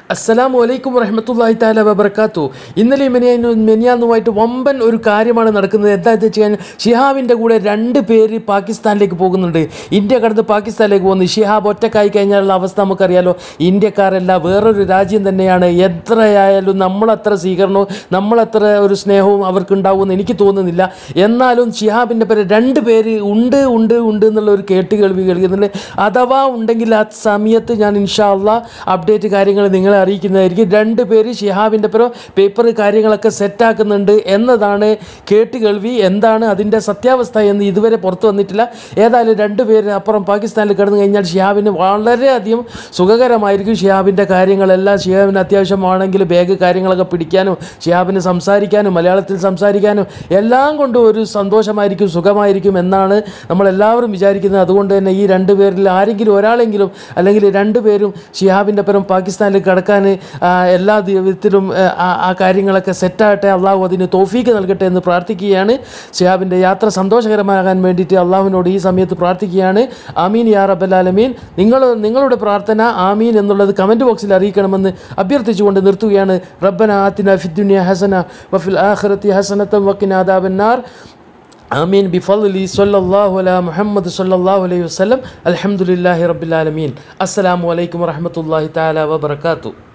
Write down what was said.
അസ്സലാമു അലൈക്കും വറഹമത്തല്ലാഹി താല വബർക്കാത്തു ഇന്നലെ മെനിയാന്നു മെനിയാന്നുമായിട്ട് വമ്പൻ ഒരു കാര്യമാണ് നടക്കുന്നത് എന്താ വെച്ച് കഴിഞ്ഞാൽ ഷിഹാബിൻ്റെ കൂടെ രണ്ട് പേര് പാകിസ്ഥാനിലേക്ക് പോകുന്നുണ്ട് ഇന്ത്യ കടന്ന് പാകിസ്ഥാനിലേക്ക് പോകുന്നു ഷിഹാബ് ഒറ്റക്കായി കഴിഞ്ഞാലുള്ള അവസ്ഥ നമുക്കറിയാലോ ഇന്ത്യക്കാരല്ല വേറൊരു രാജ്യം തന്നെയാണ് എത്രയായാലും നമ്മളത്ര സ്വീകരണവും നമ്മളത്ര ഒരു സ്നേഹവും അവർക്ക് ഉണ്ടാവുമെന്ന് എനിക്ക് തോന്നുന്നില്ല എന്നാലും ഷിഹാബിൻ്റെ പേര് രണ്ട് പേര് ഉണ്ട് ഉണ്ട് ഉണ്ട് എന്നുള്ള ഒരു കേട്ട് കേൾവി കേൾക്കുന്നുണ്ട് അഥവാ ഉണ്ടെങ്കിൽ ആ സമയത്ത് ഞാൻ ഇൻഷാ അള്ളാ അപ്ഡേറ്റ് കാര്യങ്ങൾ നിങ്ങളെ അറിയിക്കുന്നതായിരിക്കും രണ്ട് പേര് ഷിഹാബിൻ്റെ പേരോ പേപ്പർ കാര്യങ്ങളൊക്കെ സെറ്റാക്കുന്നുണ്ട് എന്നതാണ് കേട്ട് കേൾവി എന്താണ് അതിൻ്റെ സത്യാവസ്ഥ എന്ന് ഇതുവരെ പുറത്തു വന്നിട്ടില്ല ഏതായാലും രണ്ട് പേര് അപ്പുറം പാകിസ്ഥാനിൽ കിടന്നു കഴിഞ്ഞാൽ ഷിഹാബിന് വളരെയധികം സുഖകരമായിരിക്കും ഷിഹാബിൻ്റെ കാര്യങ്ങളെല്ലാം ഷിഹാബിന് അത്യാവശ്യമാണെങ്കിൽ ബാഗ് കാര്യങ്ങളൊക്കെ പിടിക്കാനും ഷിഹാബിന് സംസാരിക്കാനും മലയാളത്തിൽ സംസാരിക്കാനും എല്ലാം കൊണ്ടും ഒരു സന്തോഷമായിരിക്കും സുഖമായിരിക്കും എന്നാണ് നമ്മളെല്ലാവരും വിചാരിക്കുന്നത് അതുകൊണ്ട് തന്നെ ഈ രണ്ട് പേരിൽ ആരെങ്കിലും ഒരാളെങ്കിലും അല്ലെങ്കിൽ രണ്ട് പേരും ഷിഹാബിൻ്റെ പരം പാകിസ്ഥാനിൽ കടക്കാൻ ആ, എല്ലാ വിധത്തിലും ആ, ആ കാര്യങ്ങളൊക്കെ സെറ്റാകട്ടെ അള്ളാഹു അതിന് തോഫീക്ക് നൽകട്ടെ എന്ന് പ്രാർത്ഥിക്കുകയാണ് ഷിഹാബിൻ്റെ യാത്ര സന്തോഷകരമാകാൻ വേണ്ടിയിട്ട് അള്ളാഹുവിനോട് ഈ സമയത്ത് പ്രാർത്ഥിക്കുകയാണ് ആമീൻ യാ റബ്ബലാലമീൻ നിങ്ങൾ നിങ്ങളുടെ പ്രാർത്ഥന ആമീൻ എന്നുള്ളത് കമൻറ്റ് ബോക്സിൽ അറിയിക്കണമെന്ന് അഭ്യർത്ഥിച്ചുകൊണ്ട് നിർത്തുകയാണ് റബ്ബന ആത്തിന ഫിദ്ദുനിയ ഹസന വഫിൽ ആഖിറത്തി ഹസനത്തം വക്കിന അദാബന്നാർ آمين بفضل صلى الله على محمد صلى الله عليه وسلم الحمد لله رب العالمين السلام عليكم ورحمة الله تعالى وبركاته